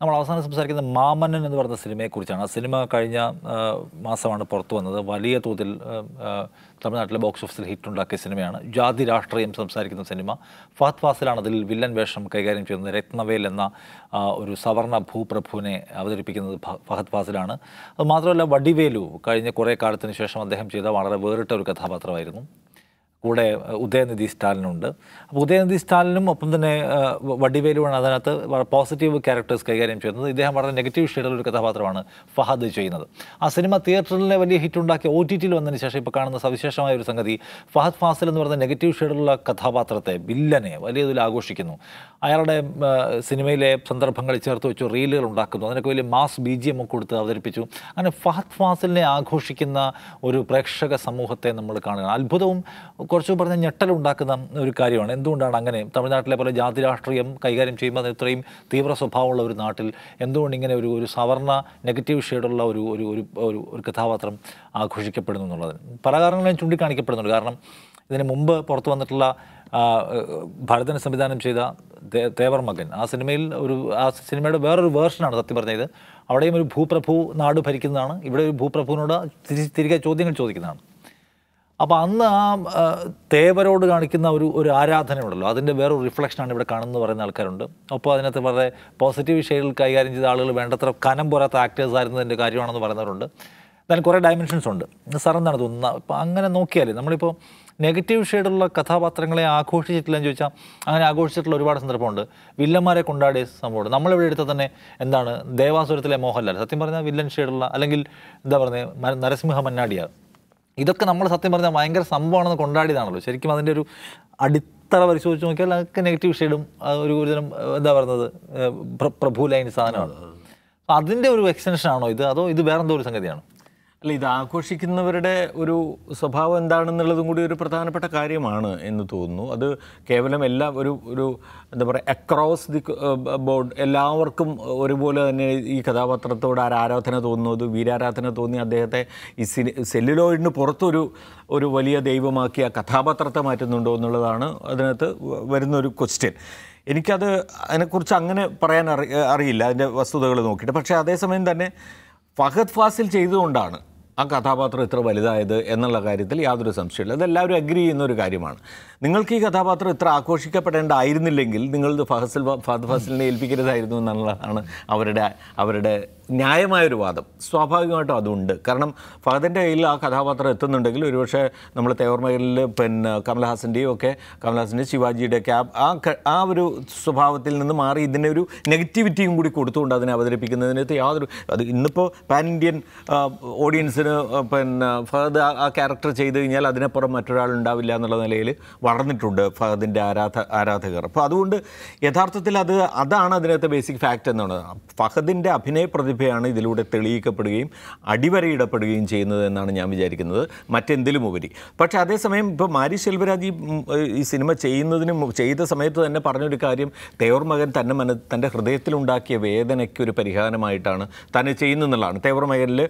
നമ്മൾ അവസാനം സംസാരിക്കുന്നത് മാമന്നൻ എന്ന് പറയുന്ന സിനിമയെക്കുറിച്ചാണ് ആ സിനിമ കഴിഞ്ഞ ആ, മാസമാണ് പുറത്തു വന്നത് വലിയ തോതിൽ ആ, ആ, തമിഴ്നാട്ടിലെ ബോക്സ് ഓഫീസിൽ ഹിറ്റ് ഉണ്ടാക്കിയ സിനിമയാണ് ജാതി രാഷ്ട്രീയം സംസാരിക്കുന്ന സിനിമ ഫഹദ് ഫാസിലാണ് അതിൽ വില്ലൻ വേഷം കൈകാര്യം ചെയ്യുന്നത് രത്നവേൽ എന്ന ആ, ഒരു സവർണ ഭൂപ്രഭുവിനെ അവതരിപ്പിക്കുന്നത് ഫ- ഫഹദ് ഫാസിലാണ് അത് മാത്രമല്ല വടിവേലു കഴിഞ്ഞ കുറേ കാലത്തിന് ശേഷം അദ്ദേഹം ചെയ്ത വളരെ വേറിട്ട ഒരു കഥാപാത്രമായിരുന്നു കൂടെ അഹ്, ഉദയനിധി സ്റ്റാലിനുണ്ട് അപ്പോൾ ഉദയനിധി സ്റ്റാലിനും ഒപ്പം തന്നെ അഹ്, വ- വടിവേലുവാണ് അതിനകത്ത് വളരെ പോസിറ്റീവ് ക്യാരക്ടേഴ്സ് കൈകാര്യം ചെയ്യുന്നത് ഇദ്ദേഹം വളരെ നെഗറ്റീവ് ഷെയ്ഡുള്ള ഒരു കഥാപാത്രമാണ് ഫഹദ് ചെയ്യുന്നത് ആ സിനിമ തിയേറ്ററിലെ വലിയ ഹിറ്റ് ഉണ്ടാക്കി ഒ ടി ടിയിൽ വന്നതിന് ശേഷം ഇപ്പോൾ കാണുന്ന സവിശേഷമായ ഒരു സംഗതി ഫഹദ് ഫാസിൽ എന്ന് പറയുന്ന നെഗറ്റീവ് ഷെയ്ഡുള്ള കഥാപാത്രത്തെ വില്ലനെ വലിയ തോതിൽ ആഘോഷിക്കുന്നു അയാളുടെ അഹ്, സിനിമയിലെ സന്ദർഭങ്ങളിൽ ചേർത്ത് വെച്ചു റീലുകൾ ഉണ്ടാക്കുന്നു അതിനൊക്കെ വലിയ മാസ് ബി ജി എം ഒക്കെ കൊടുത്ത് അവതരിപ്പിച്ചു അങ്ങനെ ഫഹദ് ഫാസിലിനെ ആഘോഷിക്കുന്ന ഒരു പ്രേക്ഷക സമൂഹത്തെ നമ്മൾ കാണുകയാണ് അത്ഭുതവും കുറച്ച് പറഞ്ഞ ഞെട്ടലുണ്ടാക്കുന്ന ഒരു കാര്യമാണ് എന്തുകൊണ്ടാണ് അങ്ങനെ തമിഴ്നാട്ടിലെ പോലെ ജാതി രാഷ്ട്രീയം കൈകാര്യം ചെയ്യുമ്പോൾ അത് ഇത്രയും തീവ്ര സ്വഭാവമുള്ള ഒരു നാട്ടിൽ എന്തുകൊണ്ട് ഇങ്ങനെ ഒരു ഒരു സവർണ നെഗറ്റീവ് ഷെയ്ഡുള്ള ഒരു ഒരു ഒരു ഒരു ഒരു കഥാപാത്രം ആഘോഷിക്കപ്പെടുന്നു എന്നുള്ളതിന് പല കാരണങ്ങളും ചൂണ്ടിക്കാണിക്കപ്പെടുന്നുണ്ട് കാരണം ഇതിന് മുമ്പ് പുറത്തു വന്നിട്ടുള്ള ആ, ഏഹ്, ഭരതൻ സംവിധാനം ചെയ്ത ദേ- തേവർ മകൻ ആ സിനിമയിൽ ഒരു ആ സിനിമയുടെ വേറൊരു വേർഷനാണ് സത്യം പറഞ്ഞത് അവിടെയും ഒരു ഭൂപ്രഭു നാട് ഭരിക്കുന്നതാണ് ഇവിടെ ഒരു ഭൂപ്രഭുവിനോട് തിരി തിരികെ ചോദ്യങ്ങൾ ചോദിക്കുന്നതാണ് അപ്പോൾ അന്ന് ആ ആ, തേവരോട് കാണിക്കുന്ന ഒരു ഒരു ആരാധനയുണ്ടല്ലോ അതിൻ്റെ വേറൊരു റിഫ്ലക്ഷനാണ് ഇവിടെ കാണുന്നത് പറയുന്ന ആൾക്കാരുണ്ട് അപ്പോൾ അതിനകത്ത് വളരെ പോസിറ്റീവ് ഷെയ്ഡിൽ കൈകാര്യം ചെയ്ത ആളുകൾ വേണ്ടത്ര കനം പോരാത്ത ആക്ടേഴ്സ് ആയിരുന്നതിൻ്റെ കാര്യമാണെന്ന് പറയുന്നവരുണ്ട് എന്നാലും കുറേ ഡയമെൻഷൻസ് ഉണ്ട് സാർ എന്താണ് തോന്നുന്നത് അപ്പോൾ അങ്ങനെ നോക്കിയാൽ നമ്മളിപ്പോൾ നെഗറ്റീവ് ഷെയ്ഡുള്ള കഥാപാത്രങ്ങളെ ആഘോഷിച്ചിട്ടില്ലെന്ന് ചോദിച്ചാൽ അങ്ങനെ ആഘോഷിച്ചിട്ടുള്ള ഒരുപാട് സന്ദർഭമുണ്ട് വില്ലന്മാരെ കൊണ്ടാടിയ സംഭവമുണ്ട് നമ്മളിവിടെ എടുത്താൽ തന്നെ എന്താണ് ദേവാസുരത്തിലെ മോഹൻലാൽ സത്യം പറഞ്ഞാൽ വില്ലൻ ഷെയ്ഡുള്ള അല്ലെങ്കിൽ എന്താ പറയുന്നത് നരസിംഹ മന്നാടിയ ഇതൊക്കെ നമ്മൾ സത്യം പറഞ്ഞാൽ ഭയങ്കര സംഭവമാണെന്ന് കൊണ്ടാടിയതാണല്ലോ ശരിക്കും അതിൻ്റെ ഒരു അടിത്തറ പരിശോധിച്ച് നോക്കിയാൽ അതൊക്കെ നെഗറ്റീവ് ഷെയ്ഡും ഒരു ഒരുതരം ഏഹ്, എന്താ പറയുന്നത് ഏഹ്, പ്ര- പ്രഭു ലൈൻ സാധനമാണ് അപ്പോൾ അതിൻ്റെ ഒരു എക്സ്റ്റൻഷൻ ആണോ ഇത് അതോ ഇത് വേറെന്തോ ഒരു സംഗതിയാണോ അല്ല ഇത് ആഘോഷിക്കുന്നവരുടെ ഒരു സ്വഭാവം എന്താണെന്നുള്ളതും കൂടി ഒരു പ്രധാനപ്പെട്ട കാര്യമാണ് എന്ന് തോന്നുന്നു അത് കേവലം എല്ലാ ഒരു ഒരു എന്താ പറയുക അക്രോസ് ദി ബോർഡ് എല്ലാവർക്കും ഒരുപോലെ തന്നെ ഈ കഥാപാത്രത്തോട് ഒരു ആരാധന തോന്നുന്നത് വീരാരാധന തോന്നി അദ്ദേഹത്തെ ഈ സിനി സെല്ലുലോയിഡിന് പുറത്തൊരു ഒരു വലിയ ദൈവമാക്കി ആ കഥാപാത്രത്തെ മാറ്റുന്നുണ്ടോ എന്നുള്ളതാണ് അതിനകത്ത് വ- വരുന്നൊരു ക്വസ്റ്റ്യൻ എനിക്കത് അതിനെക്കുറിച്ച് അങ്ങനെ പറയാൻ അറി അറിയില്ല അതിൻ്റെ വസ്തുതകൾ നോക്കിയിട്ട് പക്ഷേ അതേസമയം തന്നെ ഫഹദ് ഫാസിൽ ചെയ്തുകൊണ്ടാണ് ആ കഥാപാത്രം ഇത്ര വലുതായത് എന്നുള്ള കാര്യത്തിൽ യാതൊരു സംശയമില്ല അതെല്ലാവരും അഗ്രി ചെയ്യുന്ന ഒരു കാര്യമാണ് നിങ്ങൾക്ക് ഈ കഥാപാത്രം ഇത്ര ആഘോഷിക്കപ്പെടേണ്ടായിരുന്നില്ലെങ്കിൽ നിങ്ങൾ ഇത് ഫഹസിൽ ഫഹദ് ഫാസിലിനെ ഏൽപ്പിക്കരുതായിരുന്നു എന്നുള്ളതാണ് അവരുടെ അവരുടെ ന്യായമായൊരു വാദം സ്വാഭാവികമായിട്ടും അതുണ്ട് കാരണം ഫഹദിൻ്റെ കയ്യിൽ ആ കഥാപാത്രം എത്തുന്നുണ്ടെങ്കിൽ ഒരുപക്ഷെ നമ്മൾ തേവർമകളിൽ പിന്നെ കമൽഹാസൻ്റെയും ഒക്കെ കമൽഹാസൻ്റെ ശിവാജിയുടെ ഒക്കെ ആ- ആ ക- ആ ഒരു സ്വഭാവത്തിൽ നിന്ന് മാറി ഇതിനെ ഒരു നെഗറ്റിവിറ്റിയും കൂടി കൊടുത്തുകൊണ്ട് അതിനെ അവതരിപ്പിക്കുന്നതിനകത്ത് യാതൊരു അത് ഇന്നിപ്പോൾ പാൻ ഇന്ത്യൻ ഓഡിയൻസിന് പിന്നെ ഫഹദ് ആ- ആ ക്യാരക്ടർ ചെയ്ത് കഴിഞ്ഞാൽ അതിനപ്പുറം മറ്റൊരാൾ ഉണ്ടാവില്ല എന്നുള്ള നിലയിൽ വളർന്നിട്ടുണ്ട് ഫഹദിൻ്റെ ആരാധ ആരാധകർ അപ്പോൾ അതുകൊണ്ട് യഥാർത്ഥത്തിൽ അത് അതാണ് അതിനകത്ത് ബേസിക് ഫാക്റ്റ് എന്നുള്ളത് ഫഹദിൻ്റെ അഭിനയ പ്രതിഭയാണ് ഇതിലൂടെ തെളിയിക്കപ്പെടുകയും അടിവരയിടപ്പെടുകയും ചെയ്യുന്നത് എന്നാണ് ഞാൻ വിചാരിക്കുന്നത് മറ്റെന്തിലും ഉപരി പക്ഷേ അതേസമയം ഇപ്പോൾ മാരി ശെൽവരാജ് ഈ, ഉം, ഈ സിനിമ ചെയ്യുന്നതിന് മു- ചെയ്ത സമയത്ത് തന്നെ പറഞ്ഞൊരു കാര്യം തേവർ മകൻ തന്നെ മന തൻ്റെ ഹൃദയത്തിലുണ്ടാക്കിയ വേദനയ്ക്ക് ഒരു പരിഹാരമായിട്ടാണ് തന്നെ ചെയ്യുന്നതെന്നുള്ളതാണ് തേവർ മകനിൽ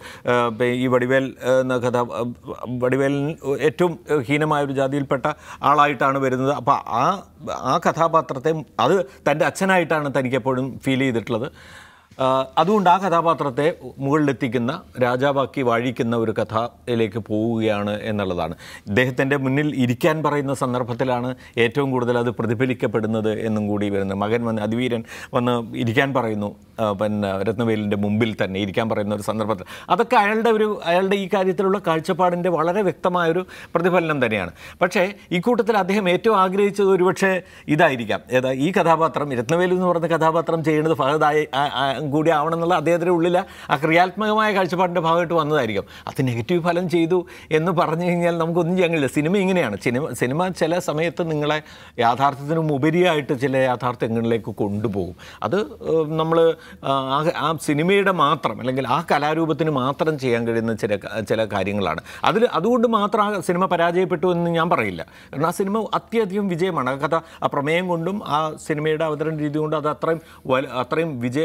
ഈ വടിവേൽ ആ, എന്ന കഥ ആ, വടിവേലിന് ഏറ്റവും ഹീനമായ ഒരു ജാതിയിൽപ്പെട്ട ആളായിട്ടാണ് വരുന്നത് അപ്പോൾ ആ ആ കഥാപാത്രത്തെ അത് തൻ്റെ അച്ഛനായിട്ടാണ് തനിക്കെപ്പോഴും ഫീൽ ചെയ്തിട്ടുള്ളത് ആ, അതുകൊണ്ട് ആ കഥാപാത്രത്തെ മുകളിലെത്തിക്കുന്ന രാജാവാക്കി വാഴിക്കുന്ന ഒരു കഥയിലേക്ക് പോവുകയാണ് എന്നുള്ളതാണ് ഇദ്ദേഹത്തിൻ്റെ മുന്നിൽ ഇരിക്കാൻ പറയുന്ന സന്ദർഭത്തിലാണ് ഏറ്റവും കൂടുതൽ അത് പ്രതിഫലിക്കപ്പെടുന്നത് എന്നും കൂടി വരുന്നത് മകൻ വന്ന് അതിവീരൻ വന്ന് ഇരിക്കാൻ പറയുന്നു ആ, പിന്നെ രത്നവേലിൻ്റെ മുമ്പിൽ തന്നെ ഇരിക്കാൻ പറയുന്ന ഒരു സന്ദർഭത്തിൽ അതൊക്കെ അയാളുടെ ഒരു അയാളുടെ ഈ കാര്യത്തിലുള്ള കാഴ്ചപ്പാടിൻ്റെ വളരെ വ്യക്തമായൊരു പ്രതിഫലനം തന്നെയാണ് പക്ഷേ ഈ കൂട്ടത്തിൽ അദ്ദേഹം ഏറ്റവും ആഗ്രഹിച്ചത് ഒരുപക്ഷെ ഇതായിരിക്കാം ഏതാ ഈ കഥാപാത്രം രത്നവേലു എന്ന് പറയുന്ന കഥാപാത്രം ചെയ്യുന്നത് ഫഹദായി ആ- ആ- കൂടി ആവണം എന്നുള്ള അദ്ദേഹത്തിൻ്റെ ഉള്ളിൽ ആ ക്രിയാത്മകമായ കാഴ്ചപ്പാടിൻ്റെ ഭാഗമായിട്ട് വന്നതായിരിക്കും അത് നെഗറ്റീവ് ഫലം ചെയ്തു എന്ന് പറഞ്ഞു കഴിഞ്ഞാൽ നമുക്കൊന്നും ചെയ്യാൻ കഴിയില്ല സിനിമ ഇങ്ങനെയാണ് സിനിമ സിനിമ ചില സമയത്ത് നിങ്ങളെ യാഥാർത്ഥ്യത്തിനും ഉപരിയായിട്ട് ചില യാഥാർത്ഥ്യങ്ങളിലേക്ക് കൊണ്ടുപോകും അത് നമ്മൾ ആ സിനിമയുടെ മാത്രം അല്ലെങ്കിൽ ആ കലാരൂപത്തിന് മാത്രം ചെയ്യാൻ കഴിയുന്ന ചില ക- ചില കാര്യങ്ങളാണ് അതിൽ അതുകൊണ്ട് മാത്രം ആ സിനിമ പരാജയപ്പെട്ടു എന്ന് ഞാൻ പറയില്ല കാരണം ആ സിനിമ അത്യധികം വിജയമാണ് ആ കഥ ആ പ്രമേയം കൊണ്ടും ആ സിനിമയുടെ അവതരണ രീതി കൊണ്ടും അത് അത്രയും വല- അത്രയും വിജയ അത്ര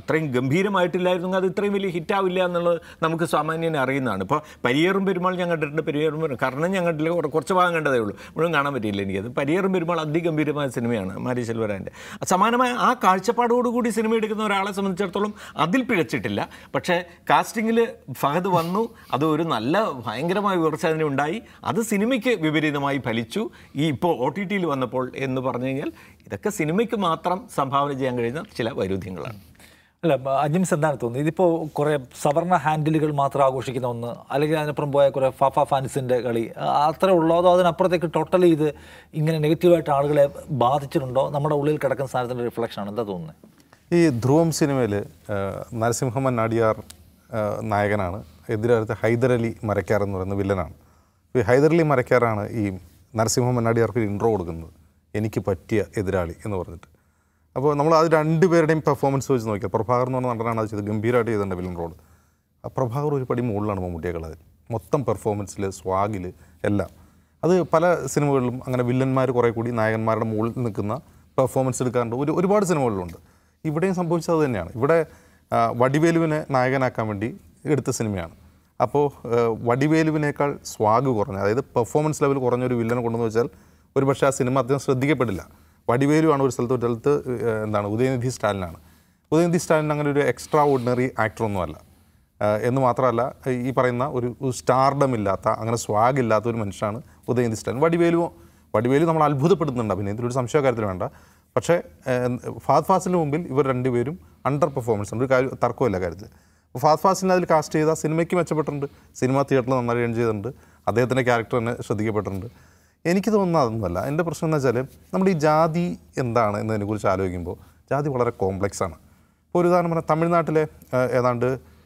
അത്രയും ഗംഭീരമായിട്ടില്ലായിരുന്നു അത് ഇത്രയും വലിയ ഹിറ്റാവില്ല എന്നുള്ളത് നമുക്ക് സാമാന്യനെ അറിയുന്നതാണ് ഇപ്പോൾ പരിയേറും പെരുമാൾ ഞാൻ കണ്ടിട്ടുണ്ട് പരിയേറും പെരുമാൾ കർണൻ ഞാൻ കണ്ടില്ല കുറ- കുറച്ച് ഭാഗം കണ്ടതേ ഉള്ളൂ മുഴുവൻ കാണാൻ പറ്റിയില്ല എനിക്കത് പരിയേറും പെരുമാൾ അതിഗംഭീരമായ സിനിമയാണ് മാരി ശെൽവരാൻ്റെ സമാനമായ ആ കാഴ്ചപ്പാടോടുകൂടി സിനിമ എടുക്കുന്ന ഒരാളെ സംബന്ധിച്ചിടത്തോളം അതിൽ പിഴച്ചിട്ടില്ല പക്ഷേ കാസ്റ്റിങ്ങിൽ ഫഹദ് വന്നു അത് ഒരു നല്ല ഭയങ്കരമായ ഉയർച്ച അതിന് ഉണ്ടായി അത് സിനിമയ്ക്ക് വിപരീതമായി ഫലിച്ചു ഈ ഇപ്പോൾ ഒ ടി ടിയിൽ വന്നപ്പോൾ എന്ന് പറഞ്ഞു കഴിഞ്ഞാൽ ഇതൊക്കെ സിനിമയ്ക്ക് മാത്രം സംഭാവന ചെയ്യാൻ കഴിയുന്ന ചില വൈരുദ്ധ്യങ്ങളാണ് അല്ല ബ- അജിംസ് എന്താണ് തോന്നുന്നത് ഇതിപ്പോൾ കുറേ സവർണ ഹാൻഡിലുകൾ മാത്രം ആഘോഷിക്കുന്ന ഒന്ന് അല്ലെങ്കിൽ അതിനപ്പുറം പോയ കുറേ ഫാഫ ഫാൻസിൻ്റെ കളി ആ, അത്രേ ഉള്ളോ അതോ അതിനപ്പുറത്തേക്ക് ടോട്ടലി ഇത് ഇങ്ങനെ നെഗറ്റീവായിട്ട് ആളുകളെ ബാധിച്ചിട്ടുണ്ടോ നമ്മുടെ ഉള്ളിൽ കിടക്കുന്ന സാധനത്തിൻ്റെ റിഫ്ലക്ഷൻ ആണ് എന്താ തോന്നുന്നത് ഈ ധ്രുവം സിനിമയിൽ നരസിംഹമൻ നാടിയാർ ആ, നായകനാണ് എതിരടുത്ത് ഹൈദരലി മരക്കാർ എന്ന് പറയുന്ന വില്ലനാണ് ഈ ഹൈദരലി മരക്കാറാണ് ഈ നരസിംഹമൻ നാടിയാർക്ക് ഇൻട്രോ കൊടുക്കുന്നത് എനിക്ക് പറ്റിയ എതിരാളി എന്ന് പറഞ്ഞിട്ട് അപ്പോൾ നമ്മൾ അത് രണ്ടുപേരുടെയും പെർഫോമൻസ് വെച്ച് നോക്കിയാൽ പ്രഭാകർ എന്ന് പറഞ്ഞ നടനാണ് അത് ചെയ്ത് ഗംഭീരമായിട്ട് ചെയ്തിട്ടുണ്ട് വില്ലൻ റോൾ ആ പ്രഭാകർ ഒരു പടി മുകളിലാണ് മമ്മൂട്ടിയേക്കാൾ മൊത്തം പെർഫോമൻസിൽ സ്വാഗിൽ എല്ലാം അത് പല സിനിമകളിലും അങ്ങനെ വില്ലന്മാർ കുറേ കൂടി നായകന്മാരുടെ മുകളിൽ നിൽക്കുന്ന പെർഫോമൻസ് എടുക്കാറുണ്ട് ഒരു ഒരുപാട് സിനിമകളിലുണ്ട് ഇവിടെയും സംഭവിച്ചത് അത് തന്നെയാണ് ഇവിടെ ആ, വടിവേലുവിനെ നായകനാക്കാൻ വേണ്ടി എടുത്ത സിനിമയാണ് അപ്പോൾ വടിവേലുവിനേക്കാൾ സ്വാഗ് കുറഞ്ഞ അതായത് പെർഫോമൻസ് ലെവൽ കുറഞ്ഞ ഒരു വില്ലനെ കൊണ്ടെന്ന് വെച്ചാൽ ഒരു പക്ഷേ ആ സിനിമ അധികം ശ്രദ്ധിക്കപ്പെടില്ല വടിവേലുവാണ് ഒരു സ്ഥലത്ത് ഒരു സ്ഥലത്ത് ഏഹ്, എന്താണ് ഉദയനിധി സ്റ്റാലിനാണ് ഉദയനിധി സ്റ്റാലിൻ അങ്ങനെ ഒരു എക്സ്ട്രാ ഓർഡിനറി ആക്ടറൊന്നുമല്ല ആഹ് എന്ന് മാത്രമല്ല ഈ പറയുന്ന ഒരു സ്റ്റാർഡം ഇല്ലാത്ത അങ്ങനെ സ്വാഗ് ഇല്ലാത്ത ഒരു മനുഷ്യനാണ് ഉദയനിധി സ്റ്റാലിൻ വടിവേലു വടിവേലു നമ്മൾ അത്ഭുതപ്പെടുന്നുണ്ട് അഭിനയത്തിൽ ഒരു സംശയ കാര്യത്തിൽ വേണ്ട പക്ഷേ ആഹ് ഫാദ് ഫാസിലിന് മുമ്പിൽ ഇവർ രണ്ടുപേരും അണ്ടർ പെർഫോമൻസ് ഉണ്ട് ഒരു കാര്യം തർക്കമില്ല കാര്യത്തിൽ അപ്പോൾ ഫാദ് ഫാസിലിനെ അതിൽ കാസ്റ്റ് ചെയ്ത സിനിമയ്ക്ക് മെച്ചപ്പെട്ടിട്ടുണ്ട് സിനിമ തിയേറ്ററിൽ നന്നായി ഏൺ ചെയ്തിട്ടുണ്ട് അദ്ദേഹത്തിൻ്റെ ക്യാരക്ടർ തന്നെ ശ്രദ്ധിക്കപ്പെട്ടിട്ടുണ്ട് എനിക്ക് തോന്നുന്നത് അതൊന്നുമല്ല എൻ്റെ പ്രശ്നം എന്ന് വെച്ചാൽ നമ്മുടെ ഈ ജാതി എന്താണ് എന്നതിനെക്കുറിച്ച് ആലോചിക്കുമ്പോൾ ജാതി വളരെ കോംപ്ലക്സ് ആണ് ഇപ്പോൾ ഒരു ഉദാഹരണം പറഞ്ഞാൽ തമിഴ്നാട്ടിലെ ആഹ് ഏതാണ്ട്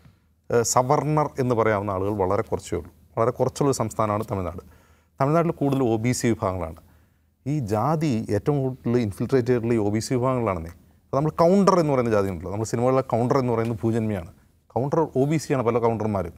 ആഹ് സവർണർ എന്ന് പറയാവുന്ന ആളുകൾ വളരെ കുറച്ചേ ഉള്ളൂ വളരെ കുറച്ചുള്ളൊരു സംസ്ഥാനമാണ് തമിഴ്നാട് തമിഴ്നാട്ടിൽ കൂടുതൽ ഒ ബി സി വിഭാഗങ്ങളാണ് ഈ ജാതി ഏറ്റവും കൂടുതൽ ഇൻഫിൽട്രേറ്റ് ചെയ്തിട്ടുള്ള ഈ ഒ ബി സി വിഭാഗങ്ങളാണെന്നേ അപ്പോൾ നമ്മൾ കൗണ്ടർ എന്ന് പറയുന്ന ജാതി ഉണ്ടല്ലോ നമ്മൾ സിനിമകളിലെ കൗണ്ടർ എന്ന് പറയുന്നത് ഭൂജന്മിയാണ് കൗണ്ടർ ഒ ബി സിയാണ് പല കൗണ്ടർമാരും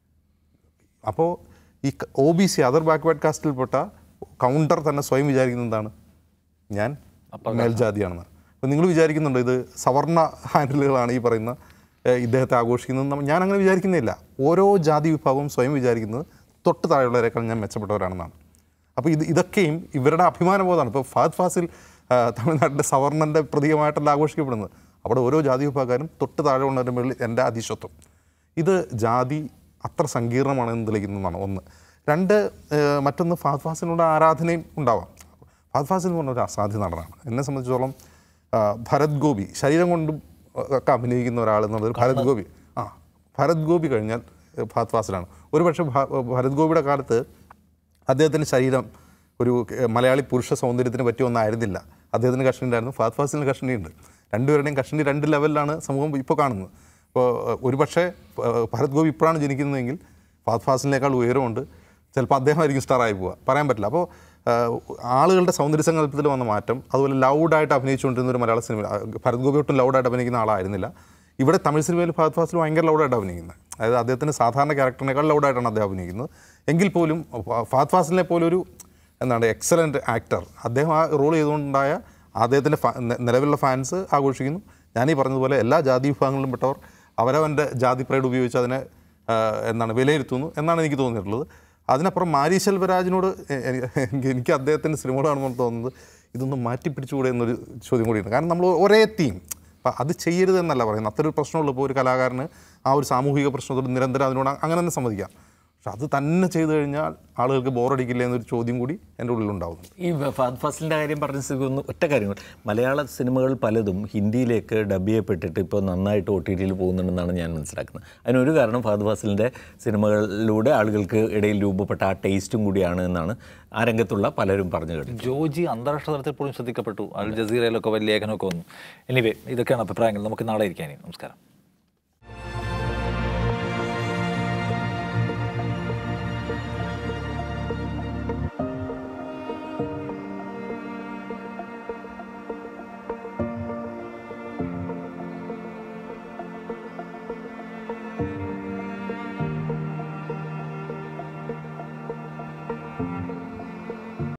അപ്പോൾ ഈ O B C other backward കാസ്റ്റിൽപ്പെട്ട കൗണ്ടർ തന്നെ സ്വയം വിചാരിക്കുന്നത് എന്താണ് ഞാൻ മേൽജാതിയാണെന്ന് അപ്പോൾ നിങ്ങൾ വിചാരിക്കുന്നുണ്ടോ ഇത് സവർണ ഹാൻഡിലുകളാണ് ഈ പറയുന്ന ഏഹ്, ഇദ്ദേഹത്തെ ആഘോഷിക്കുന്നത് നമ്മ- ഞാൻ അങ്ങനെ വിചാരിക്കുന്നില്ല ഓരോ ജാതി വിഭാഗവും സ്വയം വിചാരിക്കുന്നത് തൊട്ട് താഴെയുള്ളവരെക്കാൾ ഞാൻ മെച്ചപ്പെട്ടവരാണെന്നാണ് അപ്പോൾ ഇത് ഇതൊക്കെയും ഇവരുടെ അഭിമാനബോധമാണ് ഇപ്പോൾ ഫഹദ് ഫാസിൽ ആ, തമിഴ്നാട്ടിലെ സവർണൻ്റെ പ്രതീകമായിട്ടല്ല ആഘോഷിക്കപ്പെടുന്നത് അവിടെ ഓരോ ജാതി വിഭാഗക്കാരും തൊട്ട് താഴെ ഉള്ളവരുടെ മുകളിൽ എൻ്റെ അതിശത്വം ഇത് ജാതി അത്ര സങ്കീർണമാണെന്ന് തെളിയിക്കുന്നതാണ് ഒന്ന് രണ്ട് ഏഹ്, മറ്റൊന്ന് ഫഹദ് ഫാസിനുള്ള ആരാധനയും ഉണ്ടാവാം ഫഹദ് ഫാസിൽ എന്ന് പറഞ്ഞ ഒരു അസാധ്യ നടനാണ് എന്നെ സംബന്ധിച്ചിടത്തോളം ആ, ഭരത് ഗോപി ശരീരം കൊണ്ടും ഒക്കെ അഭിനയിക്കുന്ന ഒരാൾ എന്നുള്ളത് ഭരത് ഗോപി ആ ഭരത് ഗോപി കഴിഞ്ഞാൽ ഏഹ്, ഫഹദ് ഫാസിലാണ് ഒരു പക്ഷേ ഭ- ഭരത് ഗോപിയുടെ കാലത്ത് അദ്ദേഹത്തിൻ്റെ ശരീരം ഒരു ഏഹ്, മലയാളി പുരുഷ സൗന്ദര്യത്തിന് പറ്റിയ ഒന്നായിരുന്നില്ല അദ്ദേഹത്തിന് കഷണി ഉണ്ടായിരുന്നു ഫഹദ് ഫാസിലിന് കഷണിയുണ്ട് രണ്ടുപേരുടെയും കഷണി രണ്ട് ലെവലിലാണ് സമൂഹം ഇപ്പോൾ കാണുന്നത് അപ്പോൾ ഒരു പക്ഷേ ഏഹ്, ഭരത് ഗോപി ഇപ്പോഴാണ് ജനിക്കുന്നതെങ്കിൽ ഫഹദ് ഫാസിലിനേക്കാൾ ഉയരമുണ്ട് ചിലപ്പോൾ അദ്ദേഹമായിരിക്കും സ്റ്റാർ ആയി പോവുക പറയാൻ പറ്റില്ല അപ്പോൾ ആഹ്, ആളുകളുടെ സൗന്ദര്യ സങ്കല്പത്തിൽ വന്ന മാറ്റം അതുപോലെ ലൗഡായിട്ട് അഭിനയിച്ചുകൊണ്ടിരുന്ന ഒരു മലയാള സിനിമ ആ, ഭരത് ഗോപി ഒട്ടും ലൗഡായിട്ട് അഭിനയിക്കുന്ന ആളായിരുന്നില്ല ഇവിടെ തമിഴ് സിനിമയിൽ ഫഹദ് ഫാസിൽ ഭയങ്കര ലൗഡായിട്ട് അഭിനയിക്കുന്നത് അതായത് അദ്ദേഹത്തിന് സാധാരണ ക്യാരക്ടറിനേക്കാൾ ലൗഡായിട്ടാണ് അദ്ദേഹം അഭിനയിക്കുന്നത് എങ്കിൽ പോലും ഫ- ഫഹദ് ഫാസിലിനെ പോലൊരു എന്താണ് എക്സലൻറ്റ് ആക്ടർ അദ്ദേഹം ആ റോൾ ചെയ്തുകൊണ്ടുണ്ടായ അദ്ദേഹത്തിൻ്റെ ഫാ- നെ- നിലവിലുള്ള ഫാൻസ് ആഘോഷിക്കുന്നു ഞാനീ പറഞ്ഞതുപോലെ എല്ലാ ജാതി വിഭാഗങ്ങളിലും പെട്ടവർ അവരവൻ്റെ ജാതി പ്രൈഡ് ഉപയോഗിച്ച് അതിനെ ആ, എന്താണ് വിലയിരുത്തുന്നു എന്നാണ് എനിക്ക് തോന്നിയിട്ടുള്ളത് അതിനപ്പുറം മാരി ശെൽവരാജിനോട് എ- എ- എനിക്ക് എനിക്ക് അദ്ദേഹത്തിൻ്റെ സിനിമകൾ കാണുമ്പോൾ തോന്നുന്നത് ഇതൊന്ന് മാറ്റി പിടിച്ചുകൂടെ എന്നൊരു ചോദ്യം കൂടിയുണ്ട് കാരണം നമ്മൾ ഒരേ തീം അപ്പം അത് ചെയ്യരുത് എന്നല്ല പറയുന്നത് അത്ര ഒരു പ്രശ്നമുള്ളപ്പോൾ ഒരു കലാകാരന് ആ ഒരു സാമൂഹിക പ്രശ്നത്തോട് നിരന്തരം അതിനോട് അങ്ങനെ തന്നെ സമ്മതിക്കാം പക്ഷെ അത് തന്നെ ചെയ്തു കഴിഞ്ഞാൽ ആളുകൾക്ക് ബോറടിക്കില്ല എന്നൊരു ചോദ്യം കൂടി എൻ്റെ ഉള്ളിലുണ്ടാവുന്നുണ്ട് ഈ ഫഹദ് ഫാസിലിൻ്റെ കാര്യം പറഞ്ഞ സ്ഥിതിക്ക് ഒന്ന് ഒറ്റ കാര്യങ്ങൾ മലയാള സിനിമകൾ പലതും ഹിന്ദിയിലേക്ക് ഡബ് ചെയ്യപ്പെട്ടിട്ട് ഇപ്പോൾ നന്നായിട്ട് ഒ ടി ടിയിൽ പോകുന്നുണ്ടെന്നാണ് ഞാൻ മനസ്സിലാക്കുന്നത് അതിനൊരു കാരണം ഫഹദ് ഫാസിലിൻ്റെ സിനിമകളിലൂടെ ആളുകൾക്ക് ഇടയിൽ രൂപപ്പെട്ട ആ ടേസ്റ്റും കൂടിയാണ് എന്നാണ് ആ രംഗത്തുള്ള പലരും പറഞ്ഞു കേട്ടത് ജോജി അന്താരാഷ്ട്ര തലത്തിൽ പോലും ശ്രദ്ധിക്കപ്പെട്ടു അൽ ജസീറയിലൊക്കെ വലിയ ലേഖനമൊക്കെ വന്നു എനിവേ ഇതൊക്കെയാണ് അഭിപ്രായങ്ങൾ നമുക്ക് നാളെ ഇരിക്കാനേ നമസ്കാരം